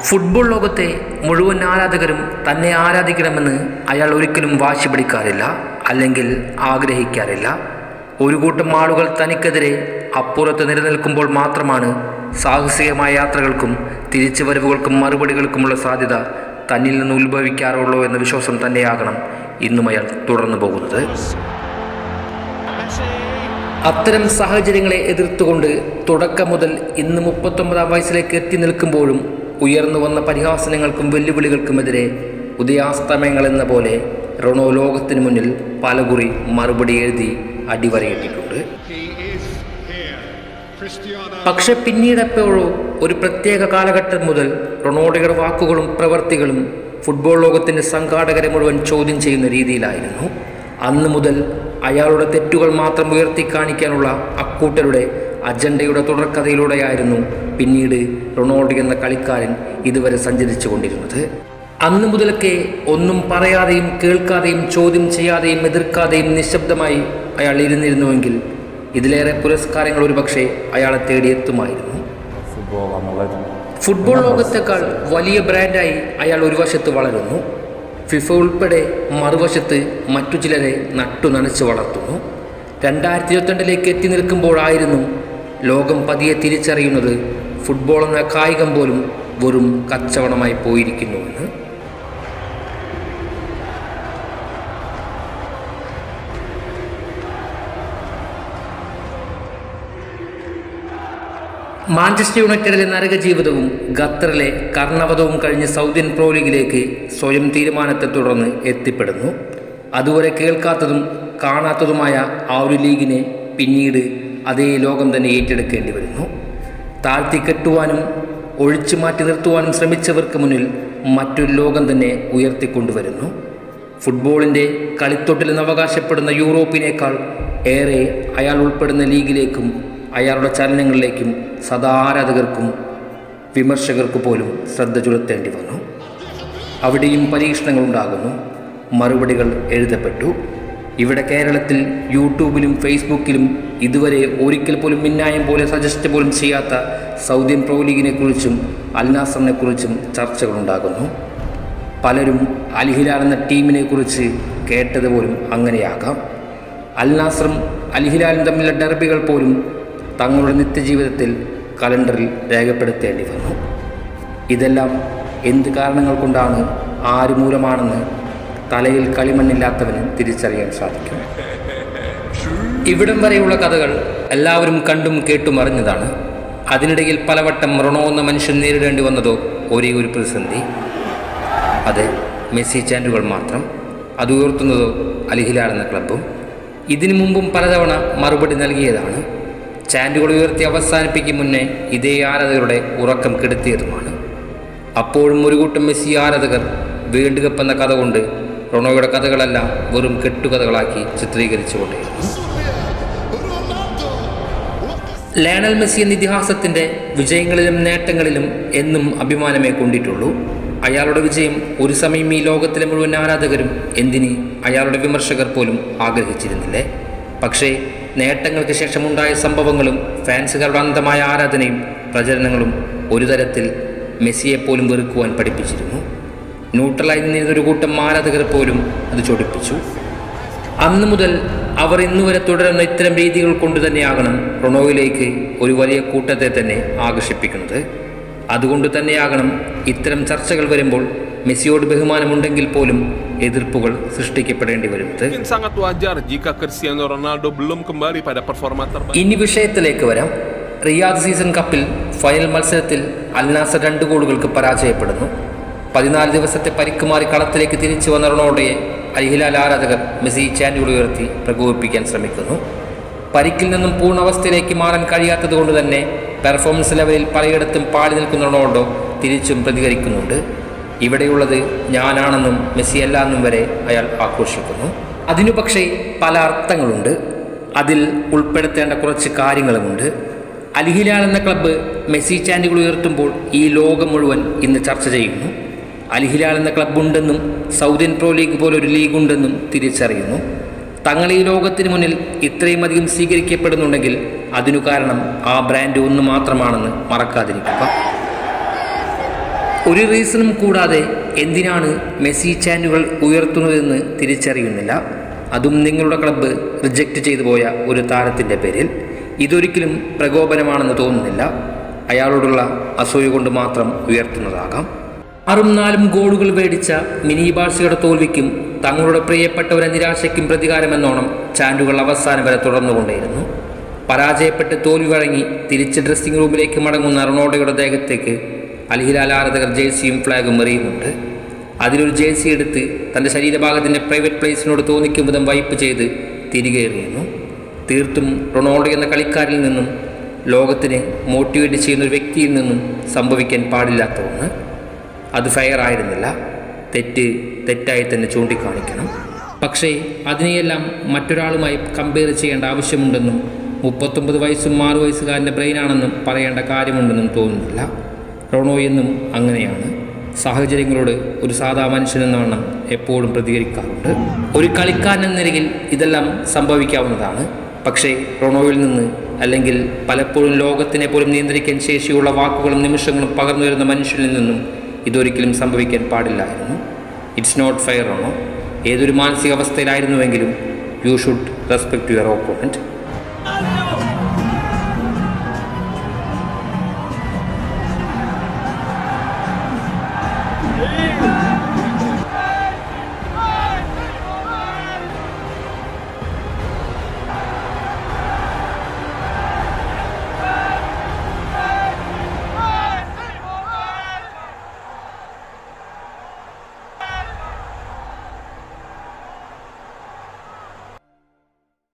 Football ലോകത്തെ മുഴുവൻ ആരാധകരും തന്നെ ആരാധിക്കണമെന്ന് അയാൾ ഒരിക്കലും വാശി പിടിക്കാറില്ല അല്ലെങ്കിൽ ആഗ്രഹിക്കാറില്ല ഒരു കൂട്ടം ആളുകൾ തനിക്കെതിരെ അപ്പുറത്ത് നിലനിൽക്കുമ്പോൾ മാത്രമാണ് സാഹസികമായ യാത്രകൾക്കും തിരിച്ചുവരവുകൾക്കും മറുപടികൾക്കുമുള്ള സാധ്യത തന്നിൽ നിന്ന് ഉത്ഭവിക്കാറുള്ളൂ എന്ന വിശ്വാസം തന്നെയാകണം ഇന്നും അയാൾ തുടർന്നു പോകുന്നത് അത്തരം സാഹചര്യങ്ങളെ എതിർത്തുകൊണ്ട് തുടക്കം മുതൽ ഇന്ന് മുപ്പത്തൊമ്പതാം വയസ്സിലേക്ക് എത്തി നിൽക്കുമ്പോഴും ഉയർന്നു വന്ന പരിഹാസനങ്ങൾക്കും വെല്ലുവിളികൾക്കുമെതിരെ ഉദയാസ്തമയങ്ങൾ എന്ന പോലെ റൊണോ ലോകത്തിനു മുന്നിൽ പലകുറി മറുപടി എഴുതി അടിവരയിട്ടിട്ടുണ്ട് He is here. Cristiano പക്ഷെ പിന്നീട് എപ്പോഴോ ഒരു പ്രത്യേക കാലഘട്ടം മുതൽ റൊണോഡിയുടെ വാക്കുകളും പ്രവർത്തികളും ഫുട്ബോൾ ലോകത്തിൻ്റെ സംഘാടകരെ മുഴുവൻ ചോദ്യം ചെയ്യുന്ന രീതിയിലായിരുന്നു അന്ന് മുതൽ അയാളുടെ തെറ്റുകൾ മാത്രം ഉയർത്തി കാണിക്കാനുള്ള അക്കൂട്ടരുടെ അജണ്ടയുടെ തുടർക്കഥയിലൂടെയായിരുന്നു പിന്നീട് റൊണാൾഡോ എന്ന കളിക്കാരൻ ഇതുവരെ സഞ്ചരിച്ചു കൊണ്ടിരുന്നത് അന്ന് മുതലൊക്കെ ഒന്നും പറയാതെയും കേൾക്കാതെയും ചോദ്യം ചെയ്യാതെയും എതിർക്കാതെയും നിശബ്ദമായി അയാൾ ഇരുന്നിരുന്നുവെങ്കിൽ ഇതിലേറെ പുരസ്കാരങ്ങൾ ഒരുപക്ഷെ അയാളെ തേടിയെത്തുമായിരുന്നു Football, I'm a legend. Football ലോകത്തേക്കാൾ വലിയ ബ്രാൻഡായി അയാൾ ഒരു വശത്ത് വളരുന്നു ഫിഫ ഉൾപ്പെടെ മറുവശത്ത് മറ്റു ചിലരെ നട്ടു നനച്ച് വളർത്തുന്നു രണ്ടായിരത്തി ഇരുപത്തിരണ്ടിലേക്ക് എത്തി നിൽക്കുമ്പോഴായിരുന്നു ലോകം പതിയെ തിരിച്ചറിയുന്നത് ഫുട്ബോൾ എന്ന കായികം പോലും വെറും കച്ചവടമായി പോയിരിക്കുന്നുവെന്ന് മാഞ്ചസ്റ്റർ യുണൈറ്റഡിലെ നരക ജീവിതവും ഖത്തറിലെ കർണവധവും കഴിഞ്ഞ് സൗദിയൻ പ്രോ ലീഗിലേക്ക് സ്വയം തീരുമാനത്തെ തുടർന്ന് എത്തിപ്പെടുന്നു അതുവരെ കേൾക്കാത്തതും കാണാത്തതുമായ ആ ഒരു ലീഗിനെ പിന്നീട് അതേ ലോകം തന്നെ ഏറ്റെടുക്കേണ്ടി വരുന്നു താഴ്ത്തി കെട്ടുവാനും ഒഴിച്ചു മാറ്റി നിർത്തുവാനും ശ്രമിച്ചവർക്ക് മുന്നിൽ മറ്റൊരു ലോകം തന്നെ ഉയർത്തിക്കൊണ്ടുവരുന്നു ഫുട്ബോളിൻ്റെ കളിത്തൊട്ടിലെന്ന് അവകാശപ്പെടുന്ന യൂറോപ്പിനേക്കാൾ ഏറെ അയാൾ ഉൾപ്പെടുന്ന ലീഗിലേക്കും അയാളുടെ ചലനങ്ങളിലേക്കും സദാ ആരാധകർക്കും വിമർശകർക്ക് പോലും ശ്രദ്ധ ചുലത്തേണ്ടി വന്നു അവിടെയും പരീക്ഷണങ്ങൾ ഉണ്ടാകുന്നു മറുപടികൾ എഴുതപ്പെട്ടു ഇവിടെ കേരളത്തിൽ യൂട്യൂബിലും ഫേസ്ബുക്കിലും ഇതുവരെ ഒരിക്കൽ പോലും മിന്നായം പോലെ സജസ്റ്റ് പോലും ചെയ്യാത്ത സൗദിയൻ പ്രോ ലീഗിനെ കുറിച്ചും അൽനാസറിനെ കുറിച്ചും ചർച്ചകളുണ്ടാകുന്നു പലരും അൽ ഹിലാൽ എന്ന ടീമിനെ കുറിച്ച് കേട്ടത് പോലും അങ്ങനെയാകാം അൽ നാസറും അൽ ഹിലാലും തമ്മിലുള്ള ഡെർബികൾ പോലും തങ്ങളുടെ നിത്യജീവിതത്തിൽ കലണ്ടറിൽ രേഖപ്പെടുത്തേണ്ടി വന്നു ഇതെല്ലാം എന്ത് കാരണങ്ങൾ കൊണ്ടാണ് ആര് മൂലമാണെന്ന് തലയിൽ കളിമണ്ണില്ലാത്തവന് തിരിച്ചറിയാൻ സാധിക്കും ഇവിടം വരെയുള്ള കഥകൾ എല്ലാവരും കണ്ടും കേട്ടും അറിഞ്ഞതാണ് അതിനിടയിൽ പലവട്ടം റൊണോ എന്ന മനുഷ്യൻ നേരിടേണ്ടി വന്നതോ ഒരേ ഒരു പ്രതിസന്ധി അതെ മെസ്സി ചാൻഡുകൾ മാത്രം അത് ഉയർത്തുന്നതോ അലിഹിലാൽ എന്ന ക്ലബും ഇതിനു മുമ്പും പലതവണ മറുപടി നൽകിയതാണ് ചാൻഡുകൾ ഉയർത്തി അവസാനിപ്പിക്കും മുന്നേ ഇതേ ആരാധകരുടെ ഉറക്കം കെടുത്തിയതുമാണ് അപ്പോഴും ഒരു കൂട്ടം മെസ്സി ആരാധകർ വേൾഡ് കപ്പ് എന്ന കഥ കൊണ്ട് റൊണോയുടെ കഥകളെല്ലാം വെറും കെട്ടുകഥകളാക്കി ചിത്രീകരിച്ചുകൊണ്ടിരുന്നു ലയണൽ മെസ്സി എന്ന ഇതിഹാസത്തിൻ്റെ വിജയങ്ങളിലും നേട്ടങ്ങളിലും എന്നും അഭിമാനമേ കൊണ്ടിട്ടുള്ളൂ അയാളുടെ വിജയം ഒരു സമയം ഈ ലോകത്തിലെ മുഴുവൻ ആരാധകരും എന്തിന് അയാളുടെ വിമർശകർ പോലും ആഗ്രഹിച്ചിരുന്നില്ലേ പക്ഷേ നേട്ടങ്ങൾക്ക് ശേഷമുണ്ടായ സംഭവങ്ങളും ഫാൻസുകാരുടെ അന്ധമായ ആരാധനയും പ്രചരണങ്ങളും ഒരു തരത്തിൽ മെസ്സിയെപ്പോലും വെറുക്കുവാൻ പഠിപ്പിച്ചിരുന്നു ന്യൂട്രലായി നിന്നിരുന്ന ഒരു കൂട്ടം ആരാധകർ പോലും അത് ചൊടിപ്പിച്ചു അന്നു മുതൽ അവർ ഇന്നുവരെ തുടരുന്ന ഇത്തരം രീതികൾ കൊണ്ട് തന്നെയാകണം റൊണോയിലേക്ക് ഒരു വലിയ കൂട്ടത്തെ തന്നെ ആകർഷിപ്പിക്കുന്നത് അതുകൊണ്ട് തന്നെയാകണം ഇത്തരം ചർച്ചകൾ വരുമ്പോൾ മെസ്സിയോട് ബഹുമാനമുണ്ടെങ്കിൽ പോലും എതിർപ്പുകൾ സൃഷ്ടിക്കപ്പെടേണ്ടി വരുന്നത് Mungkin sangat wajar jika Cristiano Ronaldo belum kembali pada performa terbaik. ഇനി വിഷയത്തിലേക്ക് വരാം റിയാദ് സീസൺ കപ്പിൽ ഫൈനൽ മത്സരത്തിൽ അൽനാസർ രണ്ട് ഗോളുകൾക്ക് പരാജയപ്പെടുന്നു പതിനാല് ദിവസത്തെ പരിക്കുമാറി കളത്തിലേക്ക് തിരിച്ചു വന്ന റൊണോഡോയെ അൽഹിലാൽ ആരാധകർ മെസ്സി ചാൻഡുകൾ ഉയർത്തി പ്രകോപിപ്പിക്കാൻ ശ്രമിക്കുന്നു പരിക്കിൽ നിന്നും പൂർണ്ണാവസ്ഥയിലേക്ക് മാറാൻ കഴിയാത്തത് കൊണ്ട് തന്നെ പെർഫോമൻസ് ലെവലിൽ പലയിടത്തും പാടി നിൽക്കുന്ന റൊണാൾഡോ തിരിച്ചും പ്രതികരിക്കുന്നുണ്ട് ഇവിടെയുള്ളത് ഞാനാണെന്നും മെസ്സി അല്ല എന്നും വരെ അയാൾ ആഘോഷിക്കുന്നു അതിനു പക്ഷേ പല അർത്ഥങ്ങളുണ്ട് അതിൽ ഉൾപ്പെടുത്തേണ്ട കുറച്ച് കാര്യങ്ങളുമുണ്ട് അൽഹിലാൽ എന്ന ക്ലബ്ബ് മെസ്സി ചാൻഡുകൾ ഉയർത്തുമ്പോൾ ഈ ലോകം മുഴുവൻ ഇന്ന് ചർച്ച ചെയ്യുന്നു അൽഹിലാൽ എന്ന ക്ലബ്ബ് ഉണ്ടെന്നും സൗദിയൻ പ്രോ ലീഗ് പോലൊരു ലീഗ് ഉണ്ടെന്നും തിരിച്ചറിയുന്നു തങ്ങൾ ഈ ലോകത്തിന് മുന്നിൽ ഇത്രയും അധികം സ്വീകരിക്കപ്പെടുന്നുണ്ടെങ്കിൽ അതിനു കാരണം ആ ബ്രാൻഡ് ഒന്ന് മാത്രമാണെന്ന് മറക്കാതിരിക്കുക ഒരു റീസണും കൂടാതെ എന്തിനാണ് മെസ്സി ചാൻഡുകൾ ഉയർത്തുന്നതെന്ന് തിരിച്ചറിയുന്നില്ല അതും നിങ്ങളുടെ ക്ലബ്ബ് റിജക്റ്റ് ചെയ്തു പോയ ഒരു താരത്തിൻ്റെ പേരിൽ ഇതൊരിക്കലും പ്രകോപനമാണെന്ന് തോന്നുന്നില്ല അയാളോടുള്ള അസൂയ കൊണ്ട് മാത്രം ഉയർത്തുന്നതാകാം ആറും നാലും ഗോളുകൾ മേടിച്ച മിനി ബാഴ്സയുടെ തോൽവിക്കും തങ്ങളുടെ പ്രിയപ്പെട്ടവരെ നിരാശയ്ക്കും പ്രതികാരമെന്നോണം ചാൻഡുകൾ അവസാനം വരെ തുടർന്നുകൊണ്ടേയിരുന്നു പരാജയപ്പെട്ട് തോൽവി വഴങ്ങി തിരിച്ച് ഡ്രസ്സിംഗ് റൂമിലേക്ക് മടങ്ങുന്ന റൊണാൾഡോയുടെ ദേഹത്തേക്ക് അൽഹിലാൽ ആരാധകർ ജേഴ്സിയും ഫ്ലാഗും എറിയുന്നുണ്ട് അതിലൊരു ജേഴ്സി എടുത്ത് തൻ്റെ ശരീരഭാഗത്തിൻ്റെ പ്രൈവറ്റ് പ്ലേസിനോട് തോന്നിക്കും വിധം വൈപ്പ് ചെയ്ത് തിരികെ എറിയുന്നു തീർത്തും റൊണാൾഡോ എന്ന കളിക്കാരിൽ നിന്നും ലോകത്തിന് മോട്ടിവേറ്റ് ചെയ്യുന്ന ഒരു വ്യക്തിയിൽ നിന്നും സംഭവിക്കാൻ പാടില്ലാത്ത ഒന്ന് അത് ഫെയർ ആയിരുന്നില്ല തെറ്റ് തെറ്റായി തന്നെ ചൂണ്ടിക്കാണിക്കണം പക്ഷേ അതിനെയെല്ലാം മറ്റൊരാളുമായി കമ്പയർ ചെയ്യേണ്ട ആവശ്യമുണ്ടെന്നും മുപ്പത്തൊമ്പത് വയസ്സും ആറ് വയസ്സുകാരൻ്റെ ബ്രെയിനാണെന്നും പറയേണ്ട കാര്യമുണ്ടെന്നും തോന്നുന്നില്ല റോണോ എന്നും അങ്ങനെയാണ് സാഹചര്യങ്ങളോട് ഒരു സാധാ മനുഷ്യനെന്ന വണ്ണം എപ്പോഴും പ്രതികരിക്കാറുണ്ട് ഒരു കളിക്കാരൻ എന്ന നിലയിൽ ഇതെല്ലാം സംഭവിക്കാവുന്നതാണ് പക്ഷേ റൊണോയിൽ നിന്ന് അല്ലെങ്കിൽ പലപ്പോഴും ലോകത്തിനെ പോലും നിയന്ത്രിക്കാൻ ശേഷിയുള്ള വാക്കുകളും നിമിഷങ്ങളും പകർന്നു വരുന്ന മനുഷ്യനിൽ നിന്നും ഇതൊരിക്കലും സംഭവിക്കാൻ പാടില്ലായിരുന്നു ഇറ്റ്സ് നോട്ട് ഫെയർ റോണോ ഏതൊരു മാനസികാവസ്ഥയിലായിരുന്നുവെങ്കിലും you should respect your opponent